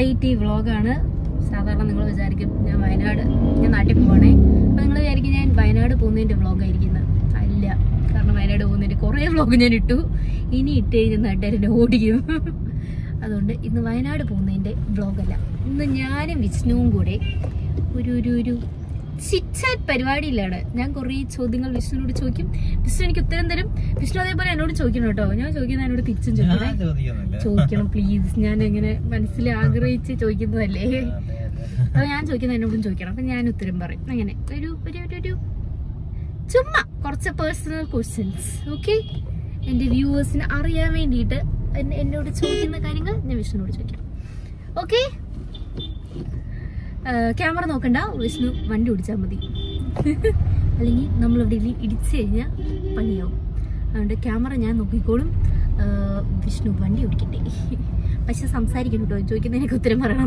Variety വ്ളോഗാണ് സാധാരണ നിങ്ങൾ വിചാരിക്കും ഞാൻ വയനാട് ഞാൻ നാട്ടിൽ പോവാണേ അപ്പൊ നിങ്ങൾ വിചാരിക്കും ഞാൻ വയനാട് പോകുന്നതിന്റെ വ്ളോഗായിരിക്കുന്നത് അല്ല കാരണം വയനാട് പോകുന്നതിന്റെ കുറേ വ്ളോഗ് ഞാൻ ഇട്ടു ഇനി ഇട്ട് കഴിഞ്ഞാൽ നാട്ടുകാരെന്നെ ഓടിക്കും അതുകൊണ്ട് ഇന്ന് വയനാട് പോകുന്നതിന്റെ വ്ളോഗല്ല ഇന്ന് ഞാനും വിഷ്ണുവും കൂടെ ഒരു ഒരു ഒരു ചിറ്റാറ്റ് പരിപാടിയിലാണ് ഞാൻ കുറേ ചോദ്യങ്ങൾ വിഷ്ണുവിനോട് ചോദിക്കും വിഷ്ണു എനിക്ക് ഉത്തരം തരും വിഷ്ണു അതേപോലെ എന്നോട് ചോദിക്കണം കേട്ടോ ഞാൻ ചോദിക്കുന്ന എന്നോട് തിരിച്ചും ചോദിക്കണേ ഞാൻ ചോദിക്കുന്നില്ല ചോദിക്കണം പ്ലീസ് ഞാൻ ഇങ്ങനെ മനസ്സിൽ ആഗ്രഹിച്ച് ചോദിക്കുന്നതല്ലേ അതെ, അതെ. അപ്പൊ ഞാൻ ചോദിക്കുന്ന എന്നോടും ചോദിക്കണം അപ്പൊ ഞാൻ ഉത്തരം പറയും അങ്ങനെ ഒരു ഒരു ഒരു ഒരു ചുമ്മാ കുറച്ച് പേഴ്സണൽ ക്വസ്റ്റ്യൻസ് ഓക്കെ എന്റെ വ്യൂവേഴ്സിന് അറിയാൻ വേണ്ടിയിട്ട് എന്നെ- എന്നോട് ചോദിക്കുന്ന കാര്യങ്ങൾ ഞാൻ വിഷ്ണുവിനോട് ചോദിക്കാം ഓക്കെ ക്യാമറ നോക്കണ്ട വിഷ്ണു വണ്ടി ഓടിച്ചാൽ മതി അല്ലെങ്കിൽ നമ്മൾ എവിടെയെങ്കിലും ഇടിച്ചു കഴിഞ്ഞാൽ പണിയാവും അതുകൊണ്ട് ക്യാമറ ഞാൻ നോക്കിക്കോളും ആ, വിഷ്ണു വണ്ടി ഓടിക്കട്ടെ പക്ഷെ സംസാരിക്കണം കേട്ടോ ചോദിക്കുന്നതിനൊക്കെ ഉത്തരം പറയണം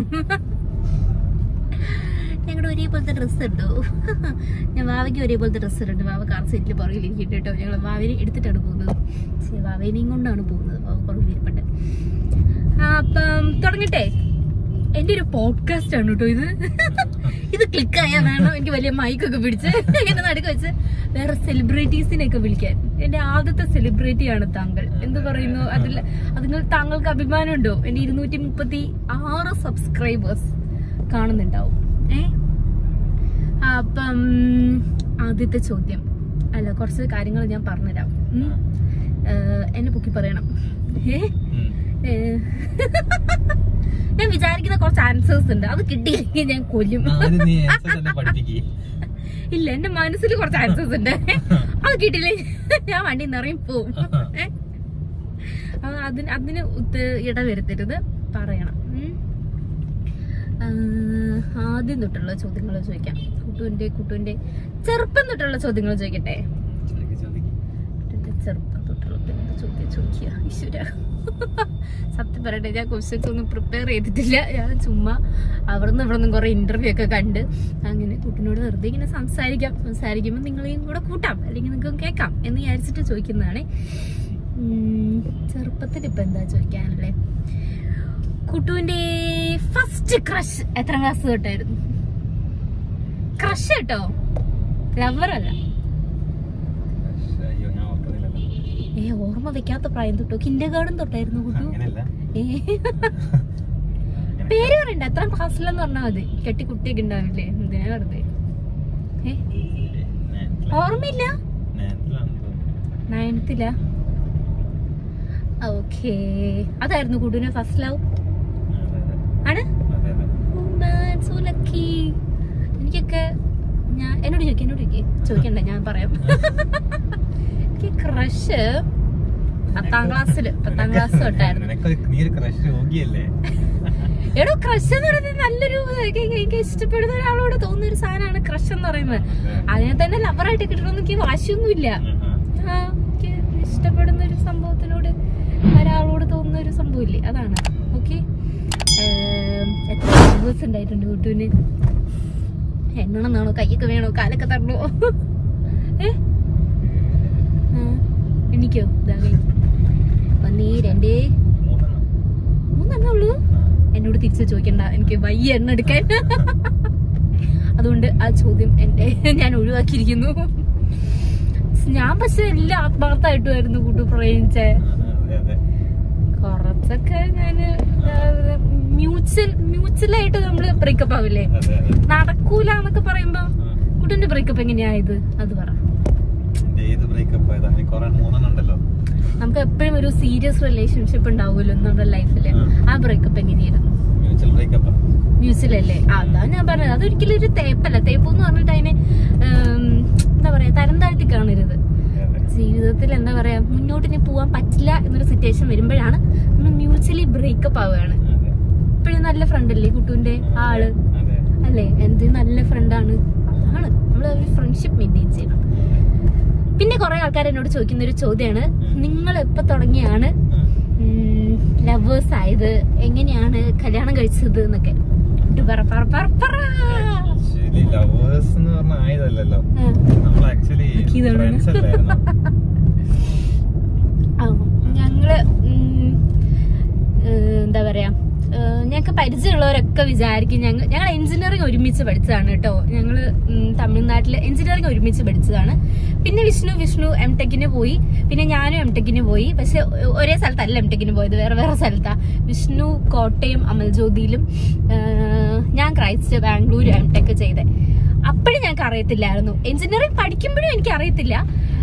ഞങ്ങളുടെ ഒരേപോലത്തെ ഡ്രസ്സ് ഉണ്ടോ ഞാൻ വാവയ്ക്ക് ഒരേപോലത്തെ ഡ്രസ്സ് ഉണ്ട് വാവ കാർ സീറ്റിൽ പുറകിലിരിക്കട്ടെ കേട്ടോ ഞങ്ങൾ വാവിനെ എടുത്തിട്ടാണ് പോകുന്നത് പക്ഷേ വാവേനെയും കൊണ്ടാണ് പോകുന്നത് വാവ പുറകിലിരിപ്പുണ്ട് ആ, അപ്പം തുടങ്ങട്ടെ എന്റെ ഒരു പോഡ്കാസ്റ്റ് ആണ് കേട്ടോ ഇത് ഇത് ക്ലിക്ക് ആയാൽ വേണം എനിക്ക് വലിയ മൈക്കൊക്കെ പിടിച്ച് ഇങ്ങനെ നടുക്ക് വെച്ച് വേറെ സെലിബ്രിറ്റീസിനെയൊക്കെ വിളിക്കാൻ എന്റെ ആദ്യത്തെ സെലിബ്രിറ്റി ആണ് താങ്കൾ എന്ത് പറയുന്നു അതിൽ അതിൽ താങ്കൾക്ക് അഭിമാനമുണ്ടോ എന്റെ ഇരുന്നൂറ്റി മുപ്പത്തി ആറ് സബ്സ്ക്രൈബേഴ്സ് കാണുന്നുണ്ടാവും ഏ അപ്പം ആദ്യത്തെ ചോദ്യം അല്ല കുറച്ച് കാര്യങ്ങൾ ഞാൻ പറഞ്ഞുതരാം ഉം. ഏഹ്, എന്നെ പൊക്കി പറയണം ഏ ഉം. ഏഹ്. ഞാൻ വിചാരിക്കുന്ന കുറച്ച് ആൻസേഴ്സ് ഉണ്ട് അത് കിട്ടിയില്ലെങ്കിൽ ഞാൻ കൊല്ലും ആദ്യം നീ answer തന്നെ പഠിപ്പിക്ക്. ഇല്ല എന്റെ മനസ്സിൽ കുറച്ച് ആൻസേഴ്സ് ഉണ്ട് അത് കിട്ടിയില്ലേ ഞാൻ വണ്ടി നിറയും പോവും ഏ? അത് അതിന് അതിന് ഉത്ത- ഇടവരുത്തരുത് പറയണം ഉം. ആ, ആദ്യം തൊട്ടുള്ള ചോദ്യങ്ങൾ ചോദിക്കാം കുട്ടുവിന്റെ കുട്ടുവിന്റെ ചെറുപ്പം തൊട്ടുള്ള ചോദ്യങ്ങൾ ചോദിക്കട്ടെ ചോദിക്ക്, ചോദിക്ക്. കുട്ടുവിന്റെ ചെറുപ്പം തൊട്ടുള്ള എന്ത് ചോദ്യം ചോദിക്കുക ഈശ്വര സത്യം പറയട്ടെ ഞാൻ ക്വസ്റ്റ്യൻസ് ഒന്നും പ്രിപ്പയർ ചെയ്തിട്ടില്ല ഞാൻ ചുമ്മാ അവിടുന്ന് ഇവിടെ നിന്നും കുറെ ഇന്റർവ്യൂ ഒക്കെ കണ്ട് അങ്ങനെ കുട്ടിനോട് വെറുതെ ഇങ്ങനെ സംസാരിക്കാം സംസാരിക്കുമ്പോൾ നിങ്ങളെയും കൂടെ കൂട്ടാം അല്ലെങ്കിൽ നിങ്ങൾക്ക് കേൾക്കാം എന്ന് വിചാരിച്ചിട്ട് ചോദിക്കുന്നതാണ് ഉം, ചെറുപ്പത്തിൽ ഇപ്പൊ എന്താ ചോദിക്കാനല്ലേ കുട്ടുവിന്റെ ഫസ്റ്റ് ക്രഷ് എത്ര ക്ലാസ് തൊട്ടായിരുന്നു ക്രഷ് കേട്ടോ ലവർ അല്ല പക്ഷേ, അയ്യോ, ഞാൻ ഓർക്കുന്നില്ലല്ലോ. ഏ ഓർമ്മ വെക്കാത്ത പ്രായം തൊട്ടോ കിൻഡർ ഗാർഡൻ തൊട്ടായിരുന്നു കുട്ടു അങ്ങനെയല്ല. ഏ അങ്ങനെ. പേര് പറയണ്ട എത്ര ക്ലാസ്സിലെന്ന് പറഞ്ഞാൽ മതി കെട്ടി കുട്ടിയൊക്കെ ഉണ്ടാവില്ലേ എന്തിനാ വെറുതെ ഏ Ninth ലാ- ഓർമ്മയില്ല ninth ലാണെന്ന് തോന്നുന്നു. നയൻത്തില ഓക്കേ അതായിരുന്നു കുട്ടുവിന്റെ ഫസ്റ്റ് ലവ് അതെ, അതെ. ആണ് അതെ, അതെ. Oh man, so lucky. എനിക്കൊക്കെ ഞാൻ എന്നോട് ചോദിക്കാം എന്നോട് ചോദിക്കേ ചോദിക്കണ്ട ഞാൻ പറയാം എനിക്ക് ക്രഷ് പത്താം ക്ലാസ്സില് പത്താം ക്ലാസ് തൊട്ടായിരുന്നു നിനക്കൊരു- നീ ഒരു crush രോഗിയല്ലേ? എടോ ക്രഷ് എന്ന് പറയുന്നത് നല്ലൊരു എനിക്ക് എനിക്ക് ഇഷ്ടപ്പെടുന്ന ഒരാളോട് തോന്നുന്ന ഒരു സാധനമാണ് ക്രഷ് എന്ന് പറയുന്നത് അതിനെ തന്നെ ലവറായിട്ട് കിട്ടണമെന്ന് എനിക്ക് വാശിയൊന്നുമില്ല ആ, എനിക്ക് ഇഷ്ടപ്പെടുന്ന ഒരു സംഭവത്തിനോട് ഒരാളോട് തോന്നുന്ന ഒരു സംഭവമില്ലേ അതാണ് ഓക്കെ എത്ര ലവേഴ്സ് ഉണ്ടായിട്ടുണ്ട് കുട്ടുവിന് എണ്ണണമെന്നാണോ കൈയൊക്കെ വേണോ കാലൊക്കെ തരണോ ഏ ആ, എണിക്കോ ഇതാ കൈ ഒന്നീ രണ്ടേ മൂന്നെണ്ണം. മൂന്നെണ്ണേ ഉള്ളൂ ആ. എന്നോട് തിരിച്ച് ചോദിക്കണ്ട എനിക്ക് വയ്യ എണ്ണ എടുക്കാൻ അതുകൊണ്ട് ആ ചോദ്യം എന്റെ ഞാൻ ഒഴിവാക്കിയിരിക്കുന്നു ഞാൻ പക്ഷെ എല്ലാം ആത്മാർത്ഥമായിട്ടുമായിരുന്നു കൂട്ടു പ്രേമിച്ചേ അതെ, അതെ. കുറച്ചൊക്കെ ഞാന് മ്യൂച്വൽ മ്യൂച്വലായിട്ട് നമ്മള് ബ്രേക്കപ്പ് ആവില്ലേ അതെ, അതെ. നടക്കൂല എന്നൊക്കെ പറയുമ്പോ ആ. കുട്ടിന്റെ ബ്രേക്കപ്പ് എങ്ങനെയായത് അത് പറ നിന്റെ ഏത് ബ്രേക്കപ്പ് ആയതാ നീ കുറെ മൂന്നെണ്ണം ഉണ്ടല്ലോ നമുക്ക് എപ്പോഴും ഒരു സീരിയസ് റിലേഷൻഷിപ്പ് ഉണ്ടാവുമല്ലോ നമ്മുടെ ലൈഫില് ആ ബ്രേക്കപ്പ് എങ്ങനെയായിരുന്നു മ്യൂച്വൽ ബ്രേക്കപ്പ് മ്യൂസിലല്ലേ അതാ ഞാൻ പറഞ്ഞത് അതൊരിക്കലും ഒരു തേപ്പല്ല തേപ്പ് എന്ന് പറഞ്ഞിട്ട് അതിനെ ഉം, എന്താ പറയാ തരം താഴ്ത്തി കാണരുത് ജീവിതത്തിൽ എന്താ പറയാ മുന്നോട്ട് ഇനി പോവാൻ പറ്റില്ല എന്നൊരു സിറ്റുവേഷൻ വരുമ്പോഴാണ് നമ്മൾ മ്യൂച്വലി ബ്രേക്കപ്പ് ആവുകയാണ് ഇപ്പോഴും നല്ല ഫ്രണ്ട് അല്ലേ കുട്ടുവിന്റെ ആള് അല്ലേ എന്ത് നല്ല ഫ്രണ്ടാണ് അതാണ് നമ്മൾ ഒരു ഫ്രണ്ട്ഷിപ്പ് മെയിൻറ്റെയിൻ ചെയ്യണം പിന്നെ കുറെ ആൾക്കാർ എന്നോട് ചോദിക്കുന്ന ഒരു ചോദ്യമാണ് നിങ്ങൾ എപ്പോ തുടങ്ങിയാണ് ലവേഴ്സ് ആയത് എങ്ങനെയാണ് കല്യാണം കഴിച്ചത് എന്നൊക്കെ ഇത് പറ, പറ, പറ, പറ. ലവേഴ്സ് എന്ന് പറഞ്ഞ ആയതല്ലല്ലോ ആ. നമ്മൾ ആക്ച്വലി ഇതാണ്. ഫ്രണ്ട്സ് അല്ലായിരുന്നു ആ, ഞങ്ങള് ഉം, ഏഹ്, എന്താ പറയാ ഏഹ്, ഞങ്ങക്ക് പരിചയമുള്ളവരൊക്കെ വിചാരിക്കും ഞങ്ങൾ ഞങ്ങൾ എഞ്ചിനീയറിംഗ് ഒരുമിച്ച് പഠിച്ചതാണ് കേട്ടോ ഞങ്ങൾ തമിഴ്നാട്ടിൽ എഞ്ചിനീയറിംഗ് ഒരുമിച്ച് പഠിച്ചതാണ് പിന്നെ വിഷ്ണു വിഷ്ണു എം ടെക്കിന് പോയി പിന്നെ ഞാനും എം ടെക്കിന് പോയി പക്ഷെ ഒരേ സ്ഥലത്തല്ല എം ടെക്കിന് പോയത് വേറെ വേറെ സ്ഥലത്താ വിഷ്ണു കോട്ടയം അമൽജ്യോതിയിലും ആഹ്, ഞാൻ ക്രൈസ്റ്റ് ബാംഗ്ലൂർ എം ടെക് ചെയ്തേ അപ്പോഴും ഞങ്ങൾക്ക് അറിയത്തില്ലായിരുന്നു എഞ്ചിനീയറിംഗ് പഠിക്കുമ്പോഴും എനിക്ക് അറിയത്തില്ല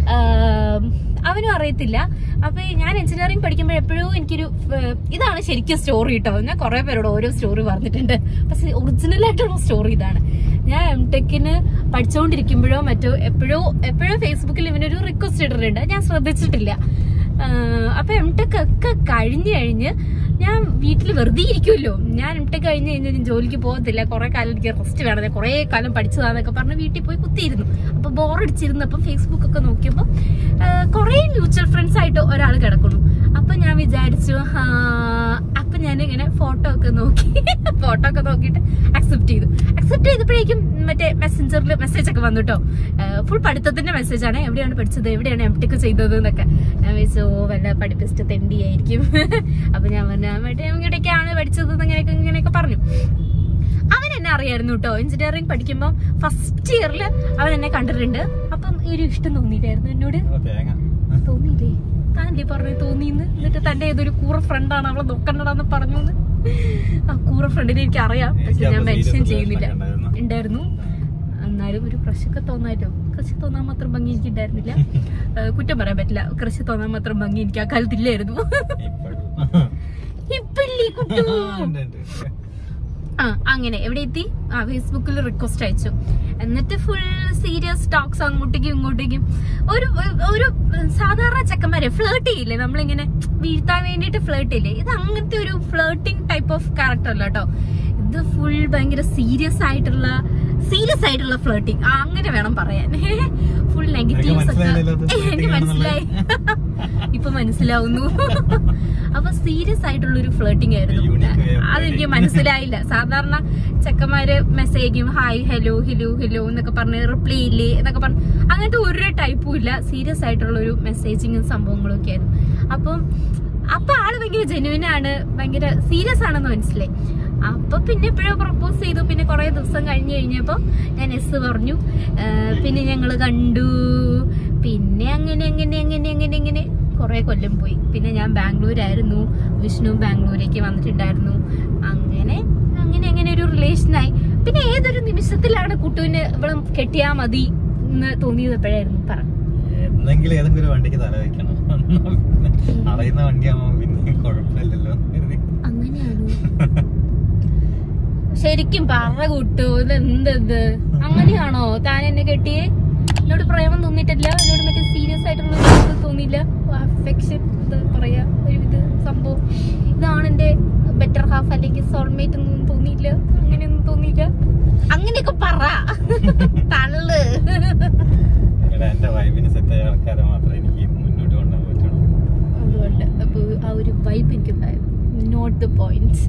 ആം, അവനും അറിയത്തില്ല അപ്പൊ ഞാൻ എഞ്ചിനീയറിംഗ് പഠിക്കുമ്പോൾ എപ്പോഴും എനിക്കൊരു ഏഹ്, ഇതാണ് ശരിക്കും സ്റ്റോറി കേട്ടോ ഞാൻ കുറെ പേരോട് ഓരോ സ്റ്റോറി പറഞ്ഞിട്ടുണ്ട് പക്ഷെ ഒറിജിനൽ ആയിട്ടുള്ള സ്റ്റോറി ഇതാണ് ഞാൻ എം ടെക്കിന് പഠിച്ചുകൊണ്ടിരിക്കുമ്പോഴോ മറ്റോ എപ്പോഴോ എപ്പോഴോ ഫേസ്ബുക്കിൽ ഇവനൊരു റിക്വസ്റ്റ് ഇട്ടിട്ടുണ്ട് ഞാൻ ശ്രദ്ധിച്ചിട്ടില്ല ആഹ്, അപ്പൊ എം ടെക് ഒക്കെ കഴിഞ്ഞു കഴിഞ്ഞ് ഞാൻ വീട്ടിൽ വെറുതെ ഇരിക്കുമല്ലോ ഞാൻ എം ടെക് കഴിഞ്ഞ് കഴിഞ്ഞാൽ ഞാൻ ജോലിക്ക് പോകത്തില്ല കുറെ കാലം എനിക്ക് റെസ്റ്റ് വേണം ഞാൻ കുറെ കാലം പഠിച്ചതാന്നൊക്കെ പറഞ്ഞ് വീട്ടിൽ പോയി കുത്തിയിരുന്നു അപ്പൊ ബോറടിച്ചിരുന്നപ്പോ ഫേസ്ബുക്ക് ഒക്കെ നോക്കിയപ്പോ കുറെ മ്യൂച്വൽ ഫ്രണ്ട്സ് ആയിട്ട് ഒരാൾ കിടക്കുന്നു അപ്പൊ ഞാൻ വിചാരിച്ചു ആ, അപ്പൊ ഞാൻ ഇങ്ങനെ ഫോട്ടോ ഒക്കെ നോക്കി ഫോട്ടോ ഒക്കെ നോക്കിയിട്ട് അക്സെപ്റ്റ് ചെയ്തു അക്സെപ്റ്റ് ചെയ്തപ്പോഴേക്കും മറ്റേ മെസ്സഞ്ചറിൽ മെസ്സേജ് ഒക്കെ വന്നു കേട്ടോ ഫുൾ പഠിത്തത്തിന്റെ മെസ്സേജ് ആണ് എവിടെയാണ് പഠിച്ചത് എവിടെയാണ് എം ടെക് ചെയ്തത് എന്നൊക്കെ ഞാൻ വിചാരിച്ചു ഓ വല്ല പഠിപ്പിച്ചിട്ട് തെണ്ടിയായിരിക്കും അപ്പൊ ഞാൻ പറഞ്ഞു "ആ, മറ്റേ ഇങ്ങോട്ടേക്കാണ് പഠിച്ചത് ഇങ്ങനെയൊക്കെ ഇങ്ങനെയൊക്കെ പറഞ്ഞു അവൻ എന്നെ അറിയായിരുന്നു കേട്ടോ എഞ്ചിനീയറിംഗ് പഠിക്കുമ്പോൾ ഫസ്റ്റ് ഇയറിൽ അവൻ എന്നെ കണ്ടിട്ടുണ്ട് അപ്പം ഈ ഒരു ഇഷ്ടം തോന്നിയിട്ടായിരുന്നു എന്നോട് ഓ, തേങ്ങ തോന്നിയില്ലേ താനല്ലേ പറഞ്ഞു തോന്നിന്ന് എന്നിട്ട് തന്റെ ഏതൊരു കൂറ ഫ്രണ്ടാണ് അവളെ നോക്കണ്ടടാന്ന് പറഞ്ഞു എന്ന്. ആ കൂറ ഫ്രണ്ടിനെ എനിക്ക് അറിയാം പക്ഷെ ഞാൻ എനിക്ക് മെൻഷൻ serious ചെയ്യുന്നില്ല relation ഒക്കെ ഉണ്ടായിരുന്നു. ഉണ്ടായിരുന്നു എന്നാലും ഒരു ക്രഷൊക്കെ തോന്നാറ്റോ ക്രഷ് തോന്നാൻ മാത്രം ഭംഗി എനിക്ക് ഉണ്ടായിരുന്നില്ല ഏഹ് കുറ്റം പറയാൻ പറ്റില്ല ക്രഷ് തോന്നാൻ മാത്രം ഭംഗി എനിക്ക് ആ കാലത്തില്ലായിരുന്നു ഇപ്പോഴും ഇപ്പില്ലേ കുട്ടു ഉണ്ട്, ഉണ്ട്. ആ അങ്ങനെ എവിടെ എത്തി ആ ഫേസ്ബുക്കിൽ റിക്വസ്റ്റ് അയച്ചു എന്നിട്ട് ഫുൾ സീരിയസ് ടോക്സ് അങ്ങോട്ടേക്കും ഇങ്ങോട്ടേക്കും ഒരു ഒരു സാധാരണ ചെക്കന്മാരെ ഫ്ലേർട്ട് ചെയ്യില്ലേ നമ്മളിങ്ങനെ വീഴ്ത്താൻ വേണ്ടിയിട്ട് ഫ്ലേർട്ട് ചെയ്യില്ലേ ഇത് അങ്ങനത്തെ ഒരു ഫ്ലേർട്ടിംഗ് ടൈപ്പ് ഓഫ് ക്യാരക്ടർ അല്ല കേട്ടോ ഇത് ഫുൾ ഭയങ്കര സീരിയസ് ആയിട്ടുള്ള സീരിയസ് ആയിട്ടുള്ള ഫ്ലേർട്ടിങ് അങ്ങനെ വേണം പറയാൻ ഫുൾ നെഗറ്റീവ്സ് ഒക്കെ മനസ്സിലായില്ലല്ലോ അത് എനിക്ക് flirting മനസ്സിലായി ഇപ്പൊ മനസ്സിലാവുന്നു അപ്പൊ സീരിയസ് ആയിട്ടുള്ള ഒരു ഫ്ലേർട്ടിംഗ് ആയിരുന്നു Unique way of അതെനിക്ക് flirting. മനസ്സിലായില്ല സാധാരണ ചെക്കന്മാര് മെസ്സേജ് ചെയ്യും ഹായ് ഹലോ ഹലോ ഹലോ എന്നൊക്കെ പറഞ്ഞ് റിപ്ലൈ ഇല്ലേ എന്നൊക്കെ പറഞ്ഞ് അങ്ങനത്തെ ഒരു ടൈപ്പും ഇല്ല സീരിയസ് ആയിട്ടുള്ള ഒരു മെസ്സേജിങ്ങും സംഭവങ്ങളും ഒക്കെ ആയിരുന്നു അപ്പം അപ്പൊ ആള് ഭയങ്കര ജെന്യുവൻ ആണ് ഭയങ്കര സീരിയസ് ആണെന്ന് മനസ്സിലായി അപ്പൊ പിന്നെ എപ്പോഴോ പ്രപ്പോസ് ചെയ്തു പിന്നെ കുറെ ദിവസം കഴിഞ്ഞ് കഴിഞ്ഞപ്പോ ഞാൻ എസ് പറഞ്ഞു ആ, പിന്നെ ഞങ്ങള് കണ്ടു പിന്നെ അങ്ങനെ അങ്ങനെ അങ്ങനെ അങ്ങനെ അങ്ങനെ കുറെ കൊല്ലം പോയി പിന്നെ ഞാൻ ബാംഗ്ലൂരായിരുന്നു വിഷ്ണു ബാംഗ്ലൂരേക്ക് വന്നിട്ടുണ്ടായിരുന്നു അങ്ങനെ അങ്ങനെ അങ്ങനെ ഒരു റിലേഷനായി പിന്നെ ഏതൊരു നിമിഷത്തിലാണ് കുട്ടുവിന് ഇവിടെ കെട്ടിയാ മതി എന്ന് തോന്നിയത് എപ്പോഴായിരുന്നു പറ എന്നെങ്കിലും ഏതെങ്കിലും ഒരു വണ്ടിക്ക് തല വെക്കണം അറിയുന്ന വണ്ടിയാവുമ്പോ പിന്നെ കുഴപ്പമില്ലല്ലോ എന്ന് കരുതി. അങ്ങനെയാണോ ശരിക്കും പറ കൂട്ടു ഇത് എന്തത് അങ്ങനെയാണോ താൻ എന്നെ കെട്ടിയേ എന്നോട് പ്രേമം തോന്നിയിട്ടില്ല എന്നോട് മറ്റേ സീരിയസ് ആയിട്ടുള്ള ഒരു ഇത് തോന്നിയില്ല അഫെക്ഷൻ എന്താ പറയാ ഒരു ഇത് സംഭവം ഇതാണ് എന്റെ ബെറ്റർ ഹാഫ് അല്ലെങ്കിൽ സോൾമേറ്റ് ഒന്നും തോന്നിയില്ല അങ്ങനെയൊന്നും തോന്നിയില്ല അങ്ങനെയൊക്കെ പറ തള്ളു എടാ എന്റെ വൈബിന് സെറ്റ് ആയ ആൾക്കാരെ മാത്രമേ എനിക്ക് മുന്നോട്ട് കൊണ്ടുപോകാൻ പറ്റുള്ളൂ അതുകൊണ്ട് അപ്പൊ ആ ഒരു വൈബ് എനിക്കുണ്ടായിരുന്നു നോട്ട് ദ പോയിന്റ്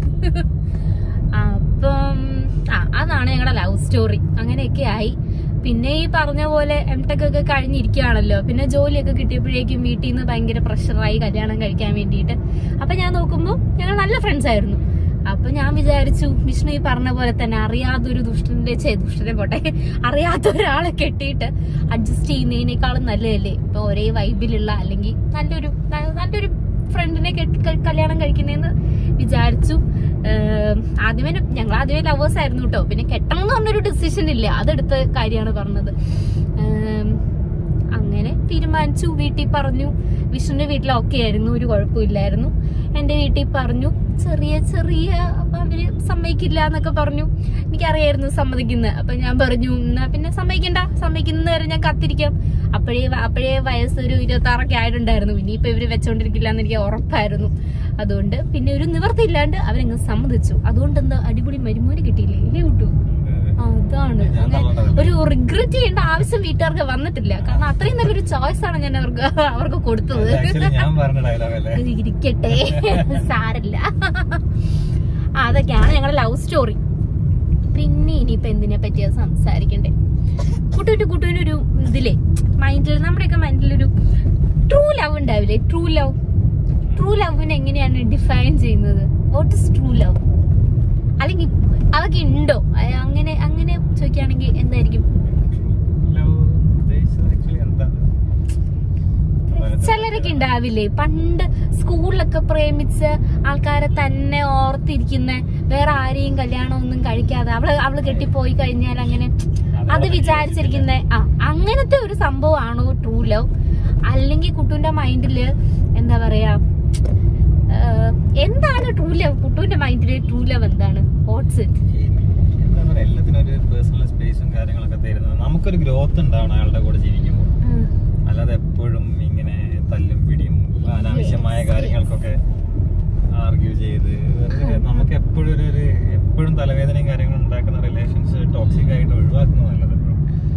അപ്പം ആ അതാണ് ഞങ്ങളുടെ ലവ് സ്റ്റോറി അങ്ങനെയൊക്കെ ആയി പിന്നെ ഈ പറഞ്ഞ പോലെ എം ടെക് ഒക്കെ കഴിഞ്ഞിരിക്കുകയാണല്ലോ പിന്നെ ജോലിയൊക്കെ കിട്ടിയപ്പോഴേക്കും വീട്ടിൽ നിന്ന് ഭയങ്കര പ്രഷറായി കല്യാണം കഴിക്കാൻ വേണ്ടിയിട്ട് അപ്പൊ ഞാൻ നോക്കുമ്പോൾ ഞങ്ങൾ നല്ല ഫ്രണ്ട്സ് ആയിരുന്നു അപ്പൊ ഞാൻ വിചാരിച്ചു വിഷ്ണു ഈ പറഞ്ഞ പോലെ തന്നെ അറിയാതൊരു ദുഷ്ടന്റെ ചേ ദുഷ്ടനെ പോട്ടെ അറിയാത്ത ഒരാളെ കെട്ടിയിട്ട് അഡ്ജസ്റ്റ് ചെയ്യുന്നതിനേക്കാളും നല്ലതല്ലേ ഇപ്പൊ ഒരേ വൈബിലുള്ള അല്ലെങ്കിൽ നല്ലൊരു ന- നല്ലൊരു ഫ്രണ്ടിനെ കല്യാണം കഴിക്കുന്നതെന്ന് വിചാരിച്ചു ഏം, ആദ്യമേ ഞങ്ങൾ ആദ്യമേ ലവേഴ്സ് ആയിരുന്നു കേട്ടോ പിന്നെ കെട്ടണം എന്ന് പറഞ്ഞൊരു ഡിസിഷൻ ഇല്ല അതെടുത്ത കാര്യമാണ് പറഞ്ഞത് ഏം, അങ്ങനെ തീരുമാനിച്ചു വീട്ടിൽ പറഞ്ഞു വിഷ്ണുവിന്റെ വീട്ടിൽ ഓക്കെ ആയിരുന്നു ഒരു കുഴപ്പമില്ലായിരുന്നു എന്റെ വീട്ടിൽ പറഞ്ഞു ചെറിയ ചെറിയ അപ്പൊ അവര് സമ്മതിക്കില്ല എന്നൊക്കെ പറഞ്ഞു എനിക്കറിയായിരുന്നു സമ്മതിക്കുന്നത് അപ്പൊ ഞാൻ പറഞ്ഞു എന്നാ പിന്നെ സമ്മതിക്കണ്ട സമ്മതിക്കുന്ന വരെ ഞാൻ കാത്തിരിക്കാം അപ്പോഴേ അപ്പോഴേ വയസ്സ് ഒരു ഇരുപത്തി ആറൊക്കെ ആയിട്ടുണ്ടായിരുന്നു ഇനിയിപ്പൊ ഇവര് വെച്ചോണ്ടിരിക്കില്ല എന്ന് എനിക്ക് ഉറപ്പായിരുന്നു അതുകൊണ്ട് പിന്നെ ഒരു നിവർത്തിയില്ലാണ്ട് അവരങ്ങ് സമ്മതിച്ചു അതുകൊണ്ട് എന്താ അടിപൊളി മരുമോന് കിട്ടിയില്ലേ ഇല്ലേ കിട്ടു അതാണ് ഞാൻ അങ്ങനെ തള്ളണ്ടല്ലോ. ഒരു റിഗ്രറ്റ് ചെയ്യേണ്ട ആവശ്യം വീട്ടുകാർക്ക് വന്നിട്ടില്ല കാരണം അത്രയും നല്ലൊരു ചോയ്സ് ആണ് ഞാൻ അവർക്ക് അവർക്ക് കൊടുത്തത് ആക്ച്വലി ഞാൻ പറഞ്ഞ ഡയലോഗ് അല്ലേ ഇത് ഇരിക്കട്ടെ സാരല്ല ആ, അതൊക്കെയാണ് ഞങ്ങളുടെ ലവ് സ്റ്റോറി പിന്നെ ഇനിയിപ്പൊ എന്തിനെ പറ്റിയാ സംസാരിക്കണ്ടേ കുട്ടുവിന്റെ കുട്ടുവിനൊരു ഇതിലെ മൈൻഡിൽ നമ്മുടെയൊക്കെ മൈൻഡിലൊരു ട്രൂ ലവ് ഉണ്ടാവില്ലേ ട്രൂ ലവ് ട്രൂ ലവിനെ എങ്ങനെയാണ് ഡിഫൈൻ ചെയ്യുന്നത് വാട്ട് ഇസ് ട്രൂ ലവ് അല്ലെങ്കിൽ അതൊക്കെ ഉണ്ടോ അ- അങ്ങനെ അങ്ങനെ ചോദിക്കുകയാണെങ്കിൽ എന്തായിരിക്കും ലവ് ഉദ്ദേശിച്ചത് ആക്ച്വലി എന്താണ് ചിലരൊക്കെ ഉണ്ടാവില്ലേ പണ്ട് സ്കൂളിലൊക്കെ പ്രേമിച്ച് ആൾക്കാരെ തന്നെ ഓർത്തിരിക്കുന്ന വേറെ ആരെയും കല്യാണം ഒന്നും കഴിക്കാതെ അവള് അവള് കെട്ടിപ്പോയി കഴിഞ്ഞാൽ അങ്ങനെ അത് വിചാരിച്ചിരിക്കുന്ന ആ അങ്ങനത്തെ ഒരു സംഭവമാണോ ട്രൂ ലവ് അല്ലെങ്കിൽ കുട്ടുവിന്റെ മൈൻഡില് എന്താ പറയാ ആഹ്, എന്താണ് ട്രൂ ലവ് കുട്ടുവിന്റെ മൈൻഡില് ട്രൂ ലവ് എന്താണ് വാട്ട്സ് ഇറ്റ് എന്താ പറയാ എല്ലാത്തിനും ഒരു പേഴ്സണൽ സ്പേസും കാര്യങ്ങളൊക്കെ തരുന്നത് നമുക്കൊരു ഗ്രോത്ത് ഉണ്ടാവണം അയാളുടെ കൂടെ ജീവിക്കുമ്പോൾ അല്ലാതെ എപ്പോഴും ഇങ്ങനെ തല്ലും പിടിയും അനാവശ്യമായ Yes, കാര്യങ്ങൾക്കൊക്കെ ആർഗ്യൂ ചെയ്ത് വെറുതെ നമുക്ക് എപ്പോഴും ഒരു ഒരു എപ്പോഴും തലവേദനയും കാര്യങ്ങളും ഉണ്ടാക്കുന്ന റിലേഷൻസ് ടോക്സിക് ആയിട്ട് ഒഴിവാക്കുന്നത് നല്ലത് എപ്പോഴും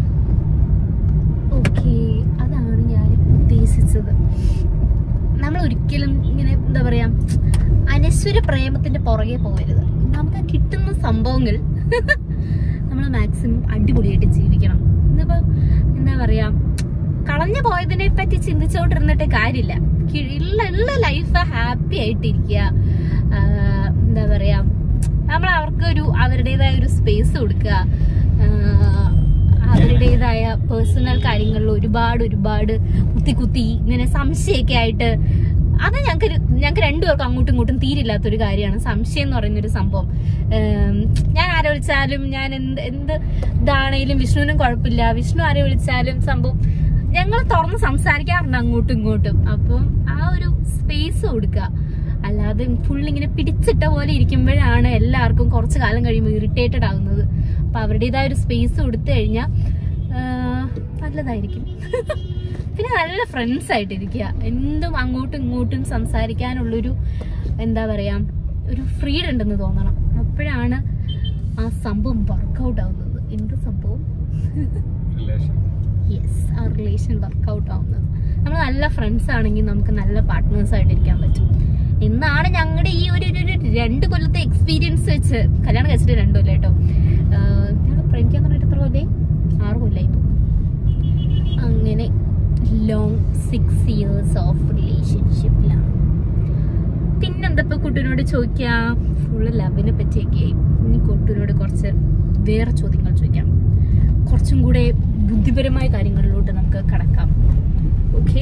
ഓക്കെ അതാണ് ഞാൻ ഉദ്ദേശിച്ചത് നമ്മൾ ഒരിക്കലും ഇങ്ങനെ എന്താ പറയാ അനശ്വര പ്രേമത്തിന്റെ പുറകെ പോകരുത് നമുക്ക് കിട്ടുന്ന സംഭവങ്ങൾ നമ്മൾ മാക്സിമം അടിപൊളിയായിട്ട് ജീവിക്കണം ഇന്നിപ്പോ എന്താ പറയാ കളഞ്ഞു പോയതിനെ പറ്റി ചിന്തിച്ചോണ്ടിരുന്നിട്ട് കാര്യമില്ല കി- ഉള്ള ഉള്ള ലൈഫ് ഹാപ്പി ആയിട്ടിരിക്കുക ആഹ് എന്താ പറയാ നമ്മൾ അവർക്ക് ഒരു അവരുടേതായ ഒരു സ്പേസ് കൊടുക്കുക ആഹ് അവരുടേതായ പേഴ്സണൽ കാര്യങ്ങളിൽ ഒരുപാട് ഒരുപാട് കുത്തി കുത്തി ഇങ്ങനെ സംശയമൊക്കെ ആയിട്ട് അത് ഞങ്ങൾക്ക് ഞങ്ങൾക്ക് രണ്ടുപേർക്കും അങ്ങോട്ടും ഇങ്ങോട്ടും തീരില്ലാത്തൊരു കാര്യമാണ് സംശയം എന്ന് പറയുന്നൊരു സംഭവം ഏം, ഞാൻ ആരെ വിളിച്ചാലും ഞാൻ എന്ത് എന്ത് ഇതാണേലും വിഷ്ണുവിനും കുഴപ്പമില്ല വിഷ്ണു ആരെ വിളിച്ചാലും സംഭവം ഞങ്ങൾ തുറന്ന് സംസാരിക്കാറുണ്ട് അങ്ങോട്ടും ഇങ്ങോട്ടും അപ്പം ആ ഒരു സ്പേസ് കൊടുക്കുക അല്ലാതെ ഫുൾ ഇങ്ങനെ പിടിച്ചിട്ട പോലെ ഇരിക്കുമ്പോഴാണ് എല്ലാവർക്കും കുറച്ച് കാലം കഴിയുമ്പോൾ ഇറിറ്റേറ്റഡ് ആകുന്നത് അപ്പൊ അവരുടേതായ ഒരു സ്പേസ് കൊടുത്തു കഴിഞ്ഞാൽ നല്ലതായിരിക്കും പിന്നെ നല്ല ഫ്രണ്ട്സ് ആയിട്ടിരിക്കുക എന്തും അങ്ങോട്ടും ഇങ്ങോട്ടും സംസാരിക്കാനുള്ളൊരു എന്താ പറയാ ഒരു ഫ്രീഡം ഉണ്ടെന്ന് തോന്നണം അപ്പോഴാണ് ആ സംഭവം വർക്കൗട്ട് ആവുന്നത് എന്ത് സംഭവം റിലേഷൻ യെസ് ആ റിലേഷൻ വർക്കൗട്ട് ആവുന്നത് നമ്മൾ നല്ല ഫ്രണ്ട്സ് ആണെങ്കിൽ നമുക്ക് നല്ല പാർട്ട്നേഴ്സ് ആയിട്ടിരിക്കാൻ പറ്റും എന്നാണ് ഞങ്ങളുടെ ഈ ഒരു ഒരു- ഒരു രണ്ട് കൊല്ലത്തെ എക്സ്പീരിയൻസ് വെച്ച് കല്യാണം കഴിച്ചിട്ട് രണ്ടു കൊല്ലം കേട്ടോ ഞങ്ങൾ പ്രേമിക്കാൻ തുടങ്ങിയിട്ട് എത്ര കൊല്ലേ ആറ് കൊല്ലായി ഇപ്പൊ അങ്ങനെ ലോങ് സിക്സ് ഇയേഴ്സ് ഓഫ് റിലേഷൻഷിപ്പിലാണ് പിന്നെന്താ ഇപ്പൊ കുട്ടീനോട് ചോദിക്കാം ഫുള്ള് ലവിനെ പറ്റിയൊക്കെ ആയി ഇനി കുട്ടീനോട് കുറച്ച് വേറെ ചോദ്യങ്ങൾ ചോദിക്കാം കുറച്ചും കൂടെ ബുദ്ധിപരമായ കാര്യങ്ങളിലോട്ട് നമുക്ക് കടക്കാം ഓക്കെ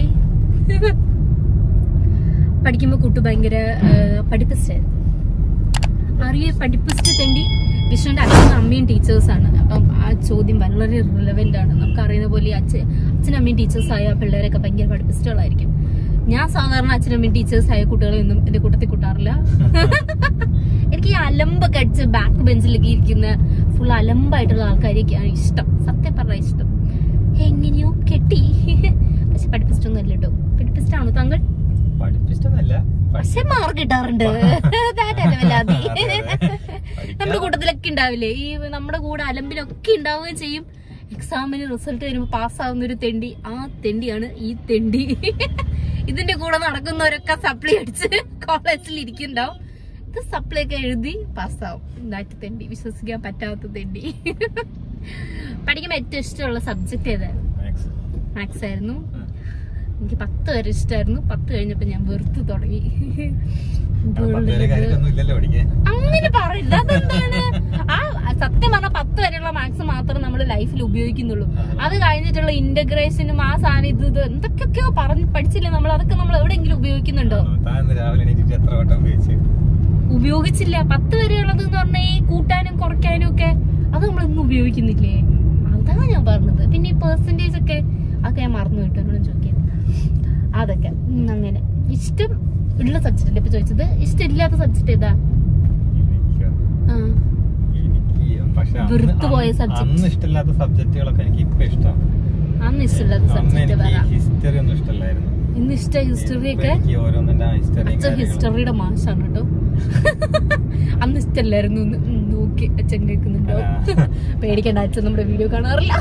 പഠിക്കുമ്പോൾ കുട്ടു ഭയങ്കര പഠിപ്പിച്ചായിരുന്നു അറിയ പഠിപ്പിച്ചിട്ട് തണ്ടി വിഷ്ണുവിന്റെ അച്ഛനും അമ്മയും ടീച്ചേഴ്സാണ് അപ്പം ആ ചോദ്യം വളരെ റിലവെന്റ് ആണ് നമുക്ക് അറിയുന്ന പോലെ ഈ അച്ഛൻ അച്ഛനും അമ്മയും ടീച്ചേഴ്സ് ആയ പിള്ളേരൊക്കെ ഭയങ്കര പഠിപ്പിച്ചിട്ടുള്ളതായിരിക്കും ഞാൻ സാധാരണ അച്ഛനും അമ്മയും ടീച്ചേഴ്സ് ആയ കുട്ടികളെ ഒന്നും എന്റെ കൂട്ടത്തിൽ കൂട്ടാറില്ല എനിക്ക് ഈ അലമ്പൊക്കെ അടിച്ച് ബാക്ക് ബെഞ്ചിലൊക്കെ ഇരിക്കുന്ന ഫുൾ അലമ്പായിട്ടുള്ള ആൾക്കാരെയൊക്കെയാണ് ഇഷ്ടം സത്യം പറഞ്ഞ ഇഷ്ടം എങ്ങനെയോ കെട്ടി പക്ഷെ പഠിപ്പിച്ചിട്ടൊന്നും അല്ല കേട്ടോ പഠിപ്പിച്ചിട്ടാണോ താങ്കൾ പഠിപ്പിച്ചതല്ല പക്ഷെ മാർക്ക് കിട്ടാറുണ്ട് That അലവലാതി. അതെ, അതെ. നമ്മുടെ കൂട്ടത്തിലൊക്കെ ഉണ്ടാവില്ലേ ഈ നമ്മുടെ കൂടെ അലമ്പിലൊക്കെ ഉണ്ടാവുകയും ചെയ്യും എക്സാമിന് റിസൾട്ട് വരുമ്പോ പാസ്സാവുന്ന ഒരു തെണ്ടി ആ തെണ്ടിയാണ് ഈ തെണ്ടി ഇതിന്റെ കൂടെ നടക്കുന്നവരൊക്കെ സപ്ലി അടിച്ച് കോളേജിൽ ഇരിക്കുന്നുണ്ടാവും ഇത് സപ്ലി ഒക്കെ എഴുതി പാസ്സാവും ഇതായിട്ട് തെണ്ടി വിശ്വസിക്കാൻ പറ്റാത്ത തെണ്ടി പഠിക്കുമ്പോ ഏറ്റവും ഇഷ്ടമുള്ള സബ്ജക്ട് ഏതായിരുന്നു Maths. മാത്സ് ആയിരുന്നു ഉം. എനിക്ക് പത്ത് വരെ ഇഷ്ടമായിരുന്നു പത്ത് കഴിഞ്ഞപ്പോ ഞാൻ വെറുത്ത് തുടങ്ങി പത്ത് വരെ കാര്യമൊന്നും ഇല്ലല്ലോ പഠിക്കാൻ അങ്ങനെ പറയില്ല അതെന്താണ് ആ സത്യം പറഞ്ഞ പത്ത് വരെയുള്ള മാത്സ് മാത്രം നമ്മൾ ലൈഫിൽ ഉപയോഗിക്കുന്നുള്ളൂ അത് കഴിഞ്ഞിട്ടുള്ള ഇന്റഗ്രേഷനും ആ സാധനം ഇത് ഇത് എന്തൊക്കെയൊക്കെയോ പറഞ്ഞ് പഠിച്ചില്ലേ നമ്മൾ അതൊക്കെ നമ്മൾ എവിടെയെങ്കിലും ഉപയോഗിക്കുന്നുണ്ടോ താൻ ഇന്ന് രാവിലെ എണീറ്റിട്ട് എത്ര വട്ടം ഉപയോഗിച്ച് ഉപയോഗിച്ചില്ല പത്ത് വരെയുള്ളത് എന്ന് പറഞ്ഞാൽ ഈ കൂട്ടാനും കുറയ്ക്കാനും ഒക്കെ അത് നമ്മൾ ഇന്ന് ഉപയോഗിക്കുന്നില്ലേ അതാണ് ഞാൻ പറഞ്ഞത് പിന്നെ ഈ പെർസെന്റേജ് ഒക്കെ അതൊക്കെ ഞാൻ മറന്നു കിട്ടും എന്നോട് ചോദിക്കാൻ അതൊക്കെ ഉം, അങ്ങനെ ഇഷ്ടം ഉള്ള സബ്ജക്റ്റ് ഇപ്പൊ ചോദിച്ചത് ഇഷ്ടമില്ലാത്ത സബ്ജക്ട് ഏതാ എനിക്ക് ആ എനിക്ക് പക്ഷെ അന്ന് വെറുത്തുപോയ അന്ന് subject. അന്ന് ഇഷ്ടമില്ലാത്ത സബ്ജക്റ്റുകളൊക്കെ എനിക്ക് ഇപ്പൊ ഇഷ്ടമാണ് അന്ന് ഇഷ്ടമില്ലാത്ത അന്ന് സബ്ജക്ട് എനിക്ക് പറ ഹിസ്റ്ററി ഒന്നും ഇഷ്ടമല്ലായിരുന്നു ഇന്ന് ഇഷ്ട ഹിസ്റ്ററി ഒക്കെ എനിക്ക് ഓരോന്നിന്റെ ഹിസ്റ്ററി അച്ഛൻ ഹിസ്റ്ററിയുടെ മാഷാണ് കേട്ടോ അന്ന് ഇഷ്ടമല്ലായിരുന്നു എന്ന്. ഉം, നോക്കി അച്ഛൻ കേൾക്കുന്നുണ്ടോ ആ. പേടിക്കണ്ട അച്ഛൻ നമ്മുടെ വീഡിയോ കാണാറില്ല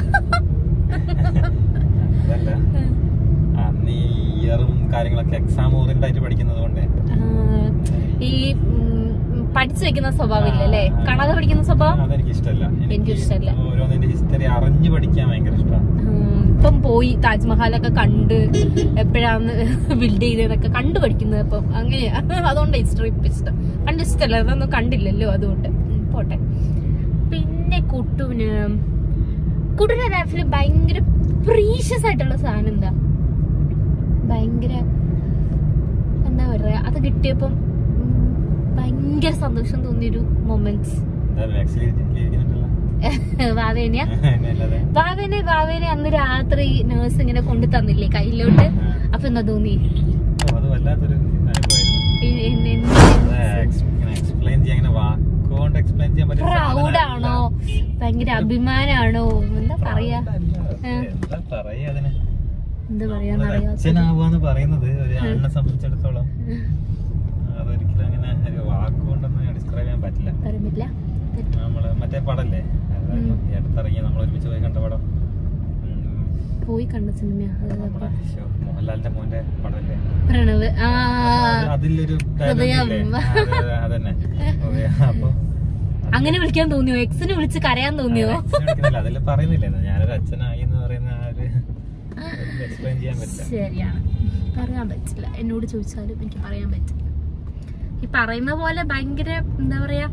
അതല്ല അന്ന് ഈ ഇയറും കാര്യങ്ങളൊക്കെ എക്സാം ഓറിയന്റ് ആയിട്ട് പഠിക്കുന്നത് കൊണ്ട് ആ, ഈ ഉം, പഠിച്ചു വെക്കുന്ന സ്വഭാവം ഇല്ല അല്ലേ കാണാതെ പഠിക്കുന്ന സ്വഭാവം അതെനിക്ക് ഇഷ്ടമല്ല എനിക്കും ഇഷ്ടമല്ല. ഓരോന്നിന്റെ ഹിസ്റ്ററി അറിഞ്ഞു പഠിക്കാൻ ഭയങ്കര ഇഷ്ടമാണ് ഉം, ഇപ്പം പോയി താജ്മഹലൊക്കെ കണ്ട് എപ്പോഴാണ് ബിൽഡ് ചെയ്തതൊക്കെ കണ്ടു പഠിക്കുന്നത് അപ്പം അങ്ങനെയാ അതുകൊണ്ട് ഹിസ്റ്ററി ഇപ്പം ഇഷ്ടം പണ്ട് ഇഷ്ടമല്ല അതൊന്നും കണ്ടില്ലല്ലോ അതുകൊണ്ട് ഉം. പോട്ടെ പിന്നെ കുട്ടുവിന് കുട്ടുവിന്റെ ലൈഫിൽ ഭയങ്കര പ്രീഷ്യസ് ആയിട്ടുള്ള സാധനം എന്താ ഭയങ്കര എന്താ പറയാ അത് കിട്ടിയപ്പം ഉം, ഭയങ്കര സന്തോഷം തോന്നിയൊരു മൊമെന്റ്സ് എന്താ vaccine ഇരിക്കുന്നുണ്ടല്ലോ? വാവേനെയാ എന്നല്ലാതെ. വാവേനെ വാവേനെ അന്ന് രാത്രി നേഴ്സ് ഇങ്ങനെ കൊണ്ടു തന്നില്ലേ കയ്യിലോട്ട് അപ്പൊ എന്താ തോന്നി ഓ, അത് വല്ലാത്തൊരു അനുഭവമായിരുന്നു. എ- എ- എ- അത് ex- ഇങ്ങനെ explain ചെയ്യാൻ ഇങ്ങനെ വാക്കുകൊണ്ട് explain ചെയ്യാൻ പറ്റിയ ഒരു പ്രൗഡ് സാധനമല്ല. ആണോ ഭയങ്കര അഭിമാനാണോ എന്താ പറയാ Proud അല്ല. ആ. എന്താ പറയാ അതിന് എന്താ നമ്മളൊരു പറയാന്നറിയാത്ത അച്ഛനാവാന്ന് പറയുന്നത് ഒരു ആണിനെ സംബന്ധിച്ചിടത്തോളം അതൊരിക്കലും അങ്ങനെ ഒരു വാക്കുകൊണ്ടൊന്നും ഡിസ്ക്രൈബ് ചെയ്യാൻ പറ്റില്ല പറയാൻ പറ്റില്ല നമ്മള് മറ്റേ പടല്ലേ അതായത് ഈ അടുത്തിറങ്ങി നമ്മൾ ഒരുമിച്ച് പോയി കണ്ട പടം ഉം, പോയി കണ്ട സിനിമയാ അത് നമ്മുടെ ശോ, മോഹൻലാലിന്റെ മോന്റെ പടല്ലേ പ്രണവ് ആ അത് അതിലൊരു dialogue ഹൃദയം. ഇല്ലേ? ആ, അതെ, അതെ, അതന്നെ ഓക്കേ, അപ്പൊ അങ്ങനെ വിളിക്കാൻ തോന്നിയോ എക്സിനെ വിളിച്ച് കരയാൻ തോന്നിയോ അച്ഛനെ വിളിക്കുന്നില്ല അതിൽ പറയുന്നില്ലേ ഞാനൊരു അച്ഛനായി എന്ന് പറയുന്ന ആ ഒരു എക്സ്പ്ലെയിൻ ചെയ്യാൻ പറ്റില്ല ശരിയാണ് പറയാൻ പറ്റില്ല എന്നോട് ചോദിച്ചാലും എനിക്ക് പറയാൻ പറ്റില്ല ഈ പറയുന്ന പോലെ ഭയങ്കര എന്താ പറയാ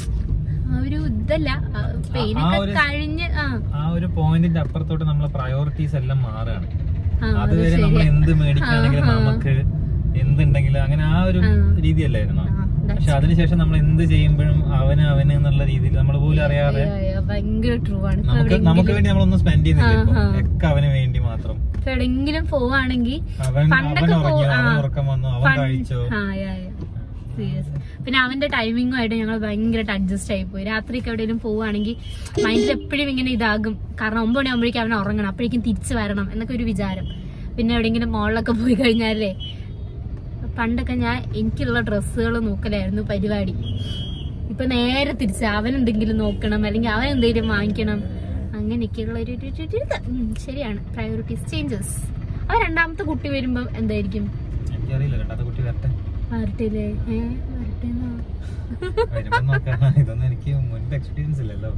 ആ ഒരു ഇതല്ല പെയിനൊക്കെ ഒരു- കഴിഞ്ഞ് ആ ആ ഒരു പോയിന്റിന്റെ അപ്പുറത്തോട്ട് നമ്മളെ പ്രയോറിറ്റീസ് എല്ലാം മാറുകയാണ് ആ, അത് അതുവരെ നമ്മൾ ശരിയാ. എന്ത് മേടിക്കുകയാണെങ്കിലും ആ, ആ. നമുക്ക് എന്തുണ്ടെങ്കിലും അങ്ങനെ ആ ഒരു ആ. രീതിയല്ലായിരുന്നു ആ, that's പക്ഷെ അതിനുശേഷം നമ്മൾ എന്ത് ചെയ്യുമ്പോഴും അവന് അവന് എന്നുള്ള രീതിയിൽ നമ്മൾ പോലും അറിയാതെ അയ്യോ, അയ്യോ, ഭയങ്കര ട്രൂ ആണ് ഇപ്പൊ നമുക്ക് നമുക്ക് എവിടെയെങ്കിലും വേണ്ടി നമ്മളൊന്നും സ്പെൻഡ് ചെയ്യുന്നില്ല ഇപ്പൊ ആ, ആ. ഒക്കെ അവന് വേണ്ടി മാത്രം ഇപ്പൊ എവിടെയെങ്കിലും പോവാണെങ്കിൽ അവൻ അവൻ പണ്ടൊക്കെ പോ- ഉറങ്ങിയോ ആ. അവൻ ഉറക്കം വന്നു അവൻ പണ്ട്- കഴിച്ചോ ആ, യാ, യാ. Serious. പിന്നെ അവന്റെ ടൈമിങ്ങുമായിട്ട് ഞങ്ങൾ ഭയങ്കരമായിട്ട് അഡ്ജസ്റ്റ് ആയി പോയി രാത്രിക്ക് എവിടെയെങ്കിലും പോവുകയാണെങ്കിൽ മൈൻഡിൽ എപ്പോഴും ഇങ്ങനെ ഇതാകും കാരണം ഒമ്പത് മണിയാകുമ്പോഴേക്കും അവൻ ഉറങ്ങണം അപ്പോഴേക്കും തിരിച്ചു വരണം എന്നൊക്കെ ഒരു വിചാരം പിന്നെ എവിടെയെങ്കിലും മോളിലൊക്കെ പോയി കഴിഞ്ഞാലേ പണ്ടൊക്കെ ഞാൻ എനിക്കുള്ള ഡ്രസ്സുകൾ നോക്കലായിരുന്നു പരിപാടി ഇപ്പൊ നേരെ തിരിച്ച് അവൻ എന്തെങ്കിലും നോക്കണം അല്ലെങ്കിൽ അവൻ എന്തെങ്കിലും വാങ്ങിക്കണം അങ്ങനെയൊക്കെയുള്ള ഒരു ഒരു- ഒരു- ഒരു ഇത്. ഉം, ശരിയാണ് പ്രയോറിറ്റീസ് ചേഞ്ചസ് അവ രണ്ടാമത്തെ കുട്ടി വരുമ്പോ എന്തായിരിക്കും എനിക്കറിയില്ല രണ്ടാമത്തെ കുട്ടി വരട്ടെ വരട്ടില്ലേ ഏ വരട്ടേന്നാ വരുമ്പോ നോക്കാം ഇതൊന്നും എനിക്ക് മുൻപ് എക്സ്പീരിയൻസ് ഇല്ലല്ലോ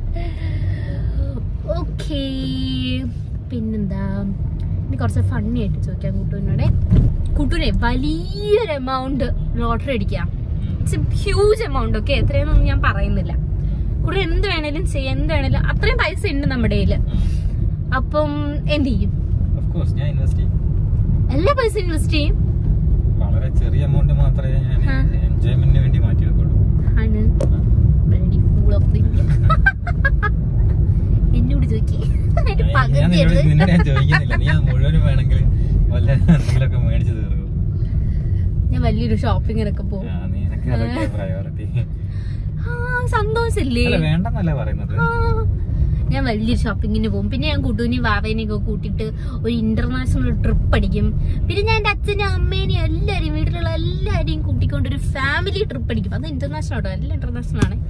ഓക്കേ പിന്നെന്താ ഇനി കുറച്ച് ഫണ്ണി ആയിട്ട് ചോദിക്കാം കൂട്ടൂനോടെ കൂട്ടൂനെ വലിയൊരു എമൗണ്ട് ലോട്ടറി അടിക്കാം ഇറ്റ്സ് ഹ്യൂജ് എമൗണ്ട് ഓക്കെ എത്രയാണെന്നൊന്നും ഞാൻ പറയുന്നില്ല കൂടെ എന്ത് വേണേലും ചെയ്യാം എന്ത് വേണേലും അത്രയും പൈസ ഉണ്ട് നമ്മുടെ കയ്യില് അപ്പം എന്ത് ചെയ്യും ഓഫ് കോഴ്സ് ഞാൻ ഇൻവെസ്റ്റ് ചെയ്യും എല്ലാ പൈസ ഇൻവെസ്റ്റ് ചെയ്യും വളരെ ചെറിയ എമൗണ്ട് മാത്രമേ ഞാൻ ആ. എൻജോയ്മെന്റിന് വേണ്ടി മാറ്റി വെക്കുള്ളൂ ആണ് Bloody fool of the India. എന്നോട് ചോദിക്കേ എന്റെ ഞാൻ ഞാൻ നിന്നോട് പകുതി നിന്നോട് ഞാൻ ചോദിക്കുന്നില്ല നീ അത് മുഴുവനും വേണമെങ്കിൽ വല്ല എന്തെങ്കിലുമൊക്കെ മേടിച്ച് തീർക്കും ഞാൻ വലിയൊരു ഷോപ്പിങ്ങിനൊക്കെ പോകും ആ, നിനക്ക് അതൊക്കെ പ്രയോറിറ്റി ആ സന്തോഷല്ലേ അല്ല വേണ്ടെന്നല്ല പറയുന്നത് ആ, ഞാൻ വലിയൊരു ഷോപ്പിങ്ങിന് പോകും പിന്നെ ഞാൻ കൂട്ടൂനെയും വാവേനെയും ഒക്കെ കൂട്ടിയിട്ട് ഒരു ഇന്റർനാഷണൽ ട്രിപ്പ് അടിക്കും പിന്നെ ഞാൻ എന്റെ അച്ഛനും അമ്മേനെയും എല്ലാരെയും വീട്ടിലുള്ള എല്ലാരെയും കൂട്ടിക്കൊണ്ട് ഒരു ഫാമിലി ട്രിപ്പ് അടിക്കും അത് ഇന്റർനാഷണൽ ആട്ടോ എല്ലാം ഇന്റർനാഷണൽ ആണ്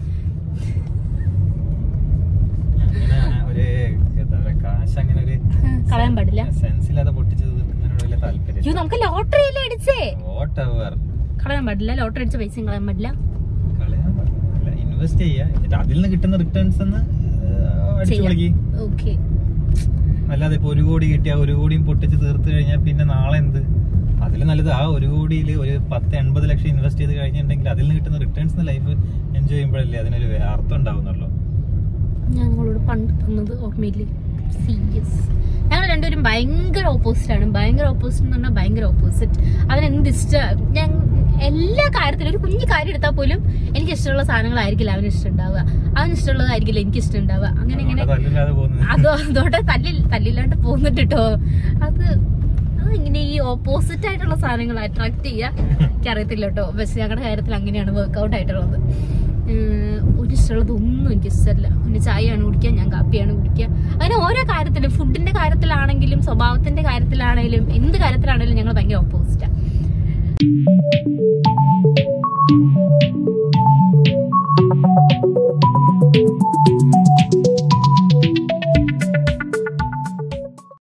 അങ്ങനെ ഒരു എന്താ പറയാ കാശ് അങ്ങനെ ഒരു കളയാൻ പാടില്ല സെൻസ് ഇല്ലാതെ പൊട്ടിച്ച് തീർക്കുന്നതിനോട് വലിയ താല്പര്യം അയ്യോ നമുക്ക് ലോട്ടറി അല്ലേ അടിച്ചേ വാട്ട് എവർ കളയാൻ പാടില്ല ലോട്ടറി അടിച്ച പൈസയും കളയാൻ പാടില്ല കളയാൻ പാടില്ല ഇൻവെസ്റ്റ് ചെയ്യാ എന്നിട്ട് അതിൽ നിന്ന് കിട്ടുന്ന റിട്ടേൺസ് എന്ന് അടിച്ചു പൊളിക്ക് ഓക്കെ അല്ലാതെ ഇപ്പൊ ഒരു കോടി കിട്ടിയ ഒരു കോടിയും പൊട്ടിച്ച് തീർത്ത് കഴിഞ്ഞാൽ പിന്നെ നാളെ എന്ത് അതിൽ നല്ലത് ആ ഒരു കോടിയിൽ ഒരു പത്ത് എൺപത് ലക്ഷം ഇൻവെസ്റ്റ് ചെയ്ത് കഴിഞ്ഞിട്ടുണ്ടെങ്കിൽ അതിൽ നിന്ന് കിട്ടുന്ന റിട്ടേൺസ് ലൈഫ് എൻജോയ് ചെയ്യുമ്പോഴല്ലേ അതിനൊരു അർത്ഥം ഉണ്ടാവുന്നുള്ളൂ ഞാൻ നിങ്ങളോട് പണ്ട് പറഞ്ഞത് ഓർമ്മയില്ലേ സീരിയസ് ഞങ്ങൾ രണ്ടുപേരും ഭയങ്കര ഓപ്പോസിറ്റ് ആണ് ഭയങ്കര ഓപ്പോസിറ്റ് എന്ന് പറഞ്ഞാൽ ഭയങ്കര ഓപ്പോസിറ്റ് അവൻ എന്ത് ഇഷ്ടം ഞാൻ എല്ലാ കാര്യത്തിലും ഒരു കുഞ്ഞു കാര്യം എടുത്താൽ പോലും എനിക്ക് ഇഷ്ടമുള്ള സാധനങ്ങളായിരിക്കില്ല അവന് ഇഷ്ടം ഉണ്ടാവുക അവന് ഇഷ്ടമുള്ളതായിരിക്കില്ല എനിക്ക് ഇഷ്ടം ഉണ്ടാവുക അങ്ങനെ ഇങ്ങനെ അതുകൊണ്ട് തല്ലില്ലാതെ പോകുന്നത് അതോ അതോടെ തല്ലിൽ തല്ലില്ലാണ്ട് പോകുന്നുണ്ട് കേട്ടോ അത് അതിങ്ങനെ ഈ ഓപ്പോസിറ്റ് ആയിട്ടുള്ള സാധനങ്ങൾ അട്രാക്ട് ചെയ്യുക എനിക്കറിയത്തില്ല കേട്ടോ പക്ഷെ ഞങ്ങളുടെ കാര്യത്തിൽ അങ്ങനെയാണ് വർക്ക്ഔട്ട് ആയിട്ടുള്ളത് ഉം, ഒരു ഇഷ്ടമുള്ളതൊന്നും എനിക്ക് ഇഷ്ടമല്ല ഒന്ന് ചായയാണ് കുടിക്കുക ഞാൻ കാപ്പിയാണ് കുടിക്കുക അങ്ങനെ ഓരോ കാര്യത്തിലും ഫുഡിന്റെ കാര്യത്തിലാണെങ്കിലും സ്വഭാവത്തിന്റെ കാര്യത്തിലാണെങ്കിലും എന്ത് കാര്യത്തിലാണെങ്കിലും ഞങ്ങൾ ഭയങ്കര ഓപ്പോസിറ്റാണ്